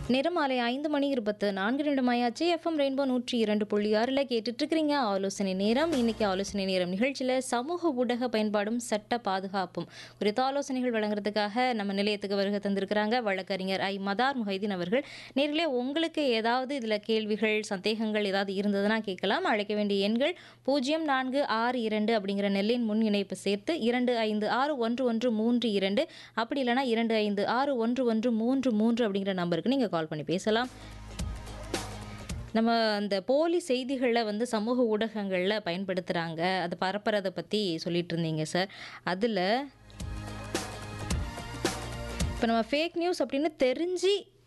நேரம் மாலை ஐந்து மணி இருபத்து நான்கு நிமிடமாயாச்சு எஃப்எம் ரெயின்போ நூற்றி இரண்டு புள்ளி ஆறில் கேட்டுட்டு இருக்கிறீங்க ஆலோசனை நேரம் இன்னைக்கு ஆலோசனை நேரம் நிகழ்ச்சியில் சமூக ஊடக பயன்பாடும் சட்ட பாதுகாப்பும் குறித்த ஆலோசனைகள் வழங்குறதுக்காக நம்ம நிலையத்துக்கு வருகை தந்திருக்கிறாங்க வழக்கறிஞர் ஐ மதார் முஹைதீன் அவர்கள் நேர்களே உங்களுக்கு ஏதாவது இதில் கேள்விகள் சந்தேகங்கள் ஏதாவது இருந்ததுன்னா கேட்கலாம் அழைக்க வேண்டிய எண்கள் பூஜ்ஜியம் நான்கு ஆறு இரண்டு அப்படிங்கிற நெல்லின் முன் இணைப்பு சேர்த்து இரண்டு ஐந்து ஆறு ஒன்று ஒன்று மூன்று இரண்டு அப்படி இல்லைனா இரண்டு ஐந்து ஆறு ஒன்று ஒன்று மூன்று மூன்று அப்படிங்கிற நம்பருக்கு நீங்கள் கால் பண்ணி பேசலாம் நம்ம அந்த போலி செய்திகளை வந்து சமூக ஊடகங்களில் பயன்படுத்துகிறாங்க அது பரப்புறதை பற்றி சொல்லிட்டு இருந்தீங்க சார் அதில் இப்போ நம்ம ஃபேக் நியூஸ் அப்படின்னு தெரிஞ்சு